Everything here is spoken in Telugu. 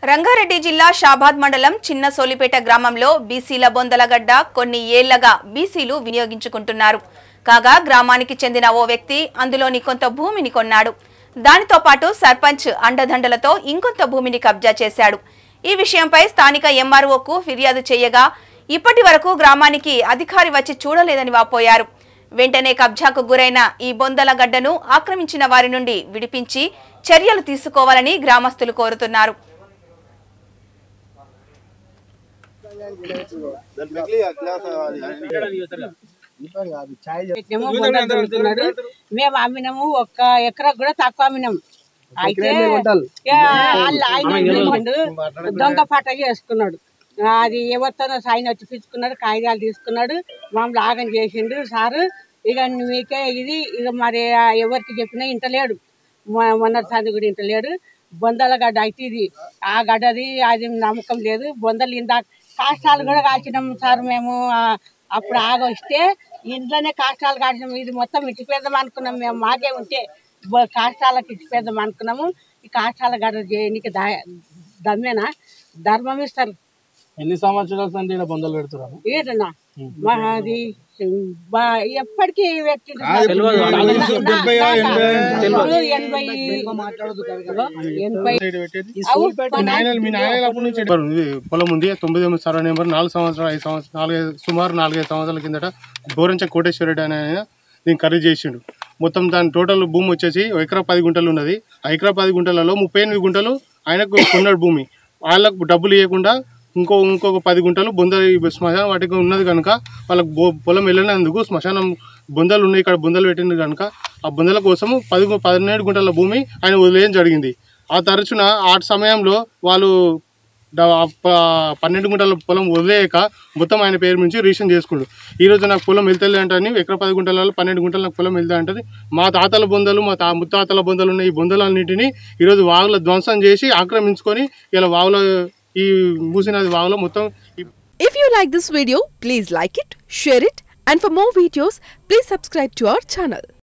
రంగారెడ్డి జిల్లా షాబాద్ మండలం చిన్న సోలిపేట గ్రామంలో బీసీల బొందలగడ్డ కొన్ని ఏళ్లగా బీసీలు వినియోగించుకుంటున్నారు కాగా గ్రామానికి చెందిన ఓ వ్యక్తి అందులోని కొంత భూమిని కొన్నాడు దానితో పాటు సర్పంచ్ అండదండలతో ఇంకొంత భూమిని కబ్జా చేశాడు ఈ విషయంపై స్థానిక ఎంఆర్ఓకు ఫిర్యాదు చేయగా ఇప్పటి వరకు గ్రామానికి అధికారి వచ్చి చూడలేదని వాపోయారు వెంటనే కబ్జాకు గురైన ఈ బొందల గడ్డను ఆక్రమించిన వారి నుండి విడిపించి చర్యలు తీసుకోవాలని గ్రామస్తులు కోరుతున్నారు పెట్టినాము బొందలు దొరుకుతున్నాడు మేము అమ్మినాము ఒక్క ఎకరా కూడా తక్కువ అమ్మినాము అయితే ఇక వాళ్ళు ఆయన ఏం చేసిండు దొంగ పట్ట చేసుకున్నాడు అది ఎవరితోనో సాయిని వచ్చి పిచ్చుకున్నాడు కాగితాలు తీసుకున్నాడు మమ్మల్ని ఆగం చేసిండు సారు ఇక మీకే ఇది ఇక మరి ఎవరికి చెప్పినా ఇంటలేడు మొ- మొన్నటి సంది కూడా ఇంటలేడు బొందల గడ్డ అయితే ఇది ఆ గడ్డది అది నమ్మకం లేదు బొందలు ఇందా కాష్టాలు కూడా కాల్చినాం సార్ మేము ఆ, అప్పుడు ఆగ వస్తే ఇంట్లోనే కాష్టాలు కాల్చినాం ఇది మొత్తం ఇచ్చిపోదాం అనుకున్నాం మేము మాకే ఉంటే బ- కాష్టాలకు ఇచ్చిపోదాం అనుకున్నాము ఈ కాష్టాల గడ్డ చేయడానికి దా- దమ్మేనా ధర్మం ఇస్తారు ఎన్ని సంవత్సరాల సంది ఈడ బొందలు పెడుతున్నారు ఏదన్నా మాది బా- ఎప్పటికీ వ్యక్తి ఎనభై ఎనభై అవు, నెంబర్ ఉంది పొలం ఉంది తొమ్మిది ఎనిమిది సర్వే నెంబర్ నాలుగు సంవత్సరాలు ఐదు సంవత్సరాలు నాలుగైదు సుమారు నాలుగైదు సంవత్సరాల కిందట గోరంచ కోటేశ్వరుడు అనే ఆయన దీన్ని ఖరీదు చేసిండు మొత్తం దాని టోటల్ భూమి వచ్చేసి ఒక ఎకరా పది గుంటలు ఉన్నది ఆ ఎకరా పది గుంటలలో ముప్పై ఎనిమిది గుంటలు ఆయనకు కొన్నాడు భూమి వాళ్ళకు డబ్బులు ఇవ్వకుండా ఇంకో ఇంకొక పది గుంటలు బొంద శ్మశానం వాటికి ఉన్నది కనుక వాళ్ళకి బో- పొలం వెళ్ళినందుకు శ్మశానం బొందలు ఉన్నాయి ఇక్కడ బొందలు పెట్టింది కనుక ఆ బొందల కోసము పది గు- పదిహేడు గుంటల భూమి ఆయన వదిలేయడం జరిగింది ఆ తరచున ఆ సమయంలో వాళ్ళు డ- ఆ ప- పన్నెండు గుంటల పొలం వదిలేయక మొత్తం ఆయన పేరు నుంచి రిజిస్ట్రేషన్ చేసుకుండు ఈ రోజు నాకు పొలం వెళ్తుంది అంటే ఎకరా పది గుంటలలో పన్నెండు గుంటలు నాకు పొలం వెళ్తా అంటది మా తాతల బొందలు మా తా ముత్తాతల బొందలు ఉన్న ఈ బొందలన్నింటినీ ఈరోజు వాగుల ధ్వంసం చేసి ఆక్రమించుకొని ఇలా వాగుల ఈ మూసినది వాగులో మొత్తం ఈ If you like this video, please like it, share it, and for more videos, please subscribe to our channel.